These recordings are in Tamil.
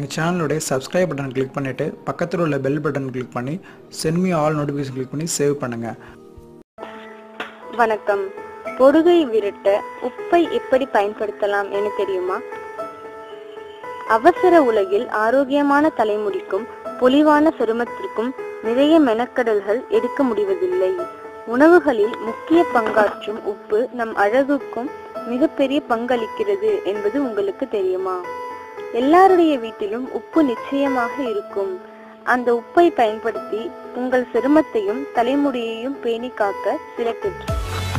எங்கள் சேனலுடைய சப்ஸ்கிரைப் பட்டன் கிளிக் பண்ணிவிட்டு பக்கத்தில் உள்ள பெல் பட்டன் கிளிக் பண்ணி சென்மி ஆல் நோட்டிஃபிகேஷன் கிளிக் பண்ணி சேவ் பண்ணுங்கள் வணக்கம் பொடுகை விரட்ட உப்பை எப்படி பயன்படுத்தலாம் என தெரியுமா அவசர உலகில் ஆரோக்கியமான தலைமுடிக்கும் பொலிவான சருமத்திற்கும் நிறைய மெனக்கடல்கள் எடுக்க முடிவதில்லை உணவுகளில் முக்கிய பங்காற்றும் உப்பு நம் அழகுக்கும் மிகப்பெரிய பங்களிக்கிறது என்பது உங்களுக்கு தெரியுமா எல்லாருடைய வீட்டிலும் உப்பு நிச்சயமாக இருக்கும் அந்த உப்பை பயன்படுத்தி உங்கள் சருமத்தையும் தலைமுடியையும் பேணி காக்க சில டிப்ஸ்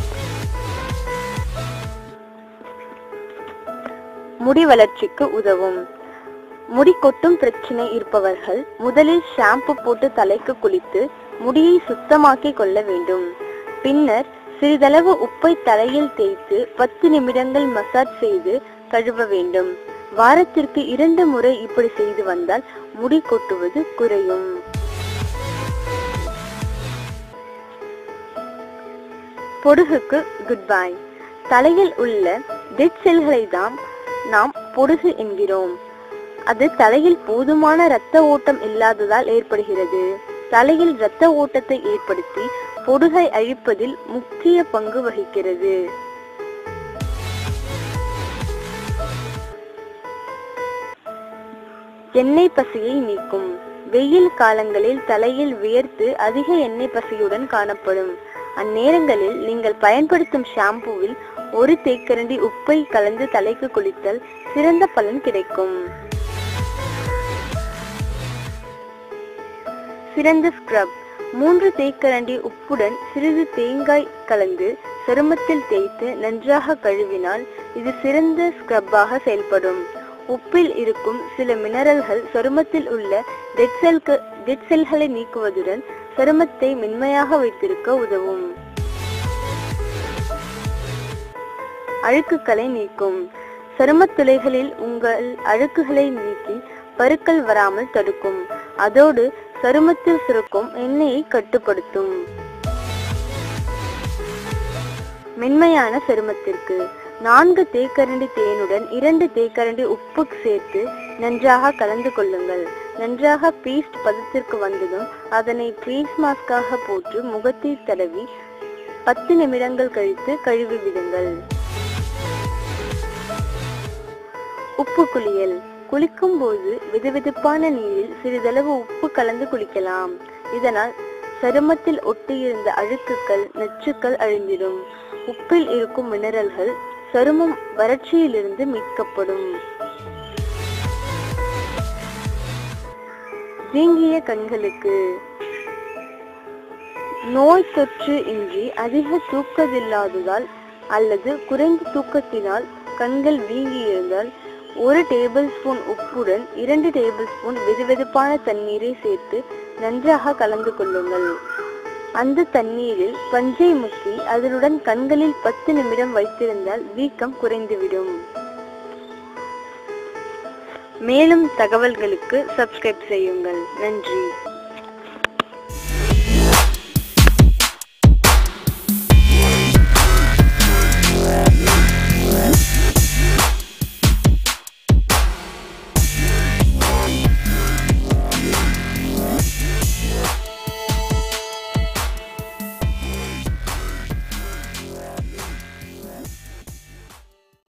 முடி வளர்ச்சிக்கு உதவும் முடி கொட்டும் பிரச்சனை இருப்பவர்கள் முதலில் ஷாம்பு போட்டு தலைக்கு குளித்து முடியை சுத்தமாக்கி கொள்ள வேண்டும் பின்னர் சிறிதளவு உப்பை தலையில் தேய்த்து பத்து நிமிடங்கள் மசாஜ் செய்து கழுவ வேண்டும் வாரத்திற்கு இரண்டு முறை இப்படி செய்து வந்தால் முடி கொட்டுவது குறையும் பொடுகுக்கு குட் பை தலையில் உள்ள டெட் செல்களை தான் நாம் பொடுகு என்கிறோம் அது தலையில் போதுமான இரத்த ஓட்டம் இல்லாததால் ஏற்படுகிறது தலையில் இரத்த ஓட்டத்தை ஏற்படுத்தி பொடுகை அழிப்பதில் முக்கிய பங்கு வகிக்கிறது எண்ணெய் பசியை நீக்கும் வெயில் காலங்களில் தலையில் வியர்த்து அதிக எண்ணெய் பசியுடன் காணப்படும் அந்நேரங்களில் நீங்கள் பயன்படுத்தும் ஷாம்புவில் ஒரு தேக்கரண்டி உப்பை கலந்து தலைக்கு குளித்தல் சிறந்த பலன் கிடைக்கும் சிறந்த ஸ்க்ரப் மூன்று தேக்கரண்டி உப்புடன் சிறிது தேங்காய் கலந்து சருமத்தில் தேய்த்து நன்றாக கழுவினால் இது சிறந்த ஸ்க்ரப்பாக செயல்படும் உப்பில் இருக்கும் சில மினரல்கள் சருமத்தில் உள்ள டெட் செல்க டெட் செல்களை நீக்குவதுடன் சருமத்தை மென்மையாக வைத்திருக்க உதவும் அழுக்குகளை நீக்கும் சருமத் துளைகளில் உங்கள் அழுக்குகளை நீக்கி பருக்கள் வராமல் தடுக்கும் அதோடு சருமத்தில் சுரக்கும் எண்ணெயை கட்டுப்படுத்தும் மென்மையான சருமத்திற்கு நான்கு தேக்கரண்டி தேனுடன் இரண்டு தேக்கரண்டி உப்பு சேர்த்து நன்றாக கலந்து கொள்ளுங்கள் நன்றாக பேஸ்ட் பதத்திற்கு வந்ததும் அதனை ஃபேஸ் மாஸ்காக போட்டு முகத்தில் தடவி பத்து நிமிடங்கள் கழித்து கழுவி விடுங்கள் உப்பு குளியல் குளிக்கும் போது வெதுவெதுப்பான நீரில் சிறிதளவு உப்பு கலந்து குளிக்கலாம் இதனால் சருமத்தில் ஒட்டியிருந்த அழுக்குகள் நச்சுக்கள் அழிந்திடும் உப்பில் இருக்கும் மினரல்கள் சருமம் வறட்சியிலிருந்து மீட்கப்படும் வீங்கிய கண்களுக்கு நோய் தொற்று இன்றி அதிக தூக்கமில்லாததால் அல்லது குறைந்த தூக்கத்தினால் கண்கள் வீங்கி இருந்தால் ஒரு டேபிள் ஸ்பூன் உப்புடன் இரண்டு டேபிள் ஸ்பூன் வெதுவெதுப்பான தண்ணீரை சேர்த்து நன்றாக கலந்து கொள்ளுங்கள் அந்த தண்ணீரில் பஞ்சை முக்கி அதனுடன் கண்களில் பத்து நிமிடம் வைத்திருந்தால் வீக்கம் குறைந்துவிடும் மேலும் தகவல்களுக்கு சப்ஸ்கிரைப் செய்யுங்கள் நன்றி